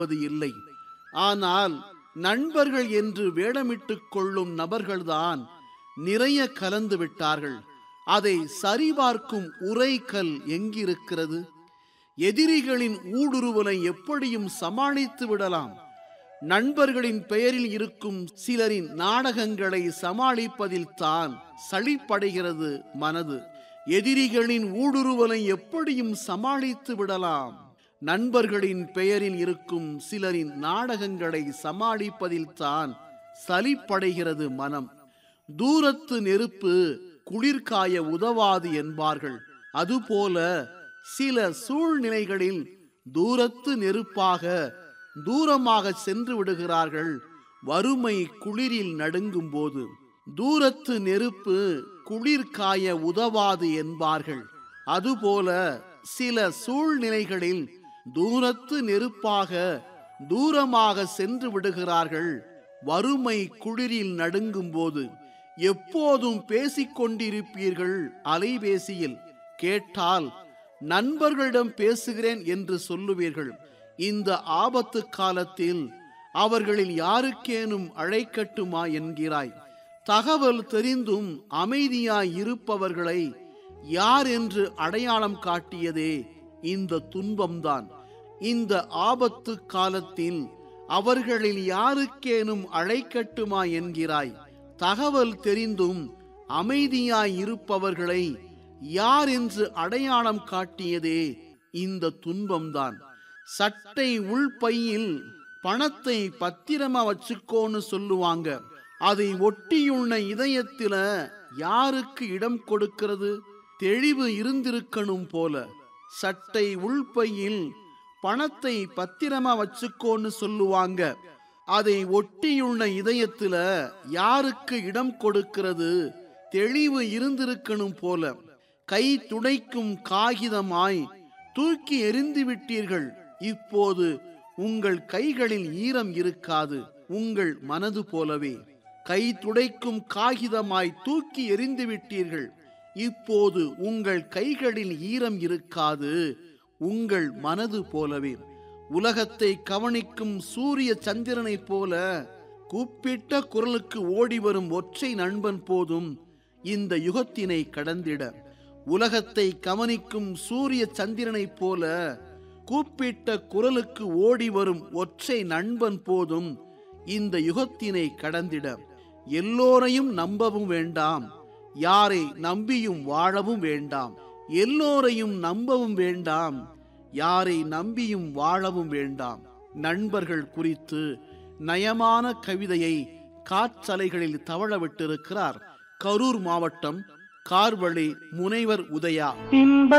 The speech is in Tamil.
என்பது இல்லை ஆனால் நண்பர்கள் என்று வேடமிட்டுக் கொள்ளும் நபர்கள்தான் நிறைய கலந்து விட்டார்கள் அதை சரிபார்க்கும் உரைக்கல் எங்கிருக்கிறது எதிரிகளின் ஊடுருவலை எப்படியும் சமாளித்து விடலாம் நண்பர்களின் பெயரில் இருக்கும் சிலரின் நாடகங்களை சமாளிப்பதில் தான் சளிப்படைகிறது மனது எதிரிகளின் ஊடுருவலை எப்படியும் சமாளித்து விடலாம் நண்பர்களின் பெயரில் இருக்கும் சிலரின் நாடகங்களை சமாளிப்பதில் தான் சலிப்படைகிறது மனம் தூரத்து நெருப்பு குளிர்காய உதவாது என்பார்கள் அதுபோல சில சூழ்நிலைகளில் தூரத்து நெருப்பாக தூரமாக சென்று விடுகிறார்கள் வறுமை குளிரில் நடுங்கும் போது தூரத்து நெருப்பு குளிர்காய உதவாது என்பார்கள் அதுபோல சில சூழ்நிலைகளில் தூரத்து நெருப்பாக தூரமாக சென்று விடுகிறார்கள் வறுமை குளிரில் நடுங்கும் போது எப்போதும் பேசிக்கொண்டிருப்பீர்கள் அலைபேசியில் கேட்டால் நண்பர்களிடம் பேசுகிறேன் என்று சொல்லுவீர்கள் இந்த ஆபத்து காலத்தில் அவர்களில் யாருக்கேனும் அழைக்கட்டுமா என்கிறாய் தகவல் தெரிந்தும் அமைதியாய் இருப்பவர்களை யார் என்று அடையாளம் காட்டியதே இந்த துன்பம்தான் இந்த ஆபத்து காலத்தில் அவர்களில் யாருக்கேனும் அழைக்கட்டுமா என்கிறாய் தகவல் தெரிந்தும் அமைதியாய் இருப்பவர்களை யார் என்று அடையாளம் காட்டியதே இந்த துன்பம்தான் சட்டை உள்பையில் பணத்தை பத்திரமா வச்சுக்கோன்னு சொல்லுவாங்க அதை ஒட்டியுள்ள இதயத்தில யாருக்கு இடம் கொடுக்கிறது தெளிவு இருந்திருக்கணும் போல சட்டை உள்பையில் பணத்தை பத்திரமா வச்சுக்கோன்னு சொல்லுவாங்க அதை ஒட்டியுள்ள இதயத்துல யாருக்கு இடம் கொடுக்கிறது தெளிவு இருந்திருக்கணும் போல கை துடைக்கும் காகிதமாய் தூக்கி எறிந்து விட்டீர்கள் இப்போது உங்கள் கைகளில் ஈரம் இருக்காது உங்கள் மனது போலவே கை துடைக்கும் காகிதமாய் தூக்கி எறிந்து விட்டீர்கள் இப்போது உங்கள் கைகளில் ஈரம் இருக்காது உங்கள் மனது போலவே உலகத்தை கவனிக்கும் சூரிய சந்திரனைப் போல கூப்பிட்ட குரலுக்கு ஓடி வரும் ஒற்றை நண்பன் போதும் இந்த யுகத்தினை கடந்திட உலகத்தை கவனிக்கும் சூரிய சந்திரனைப் போல கூப்பிட்ட குரலுக்கு ஓடி வரும் ஒற்றை நண்பன் போதும் இந்த யுகத்தினை கடந்திட எல்லோரையும் நம்பவும் வேண்டாம் யாரை நம்பியும் வாழவும் வேண்டாம் எல்லோரையும் நம்பவும் வேண்டாம் யாரை நம்பியும் வாழவும் வேண்டாம் நண்பர்கள் குறித்து நயமான கவிதையை காற்றலைகளில் தவழ விட்டிருக்கிறார் கரூர் மாவட்டம் கார்வழி முனைவர் உதயா இன்ப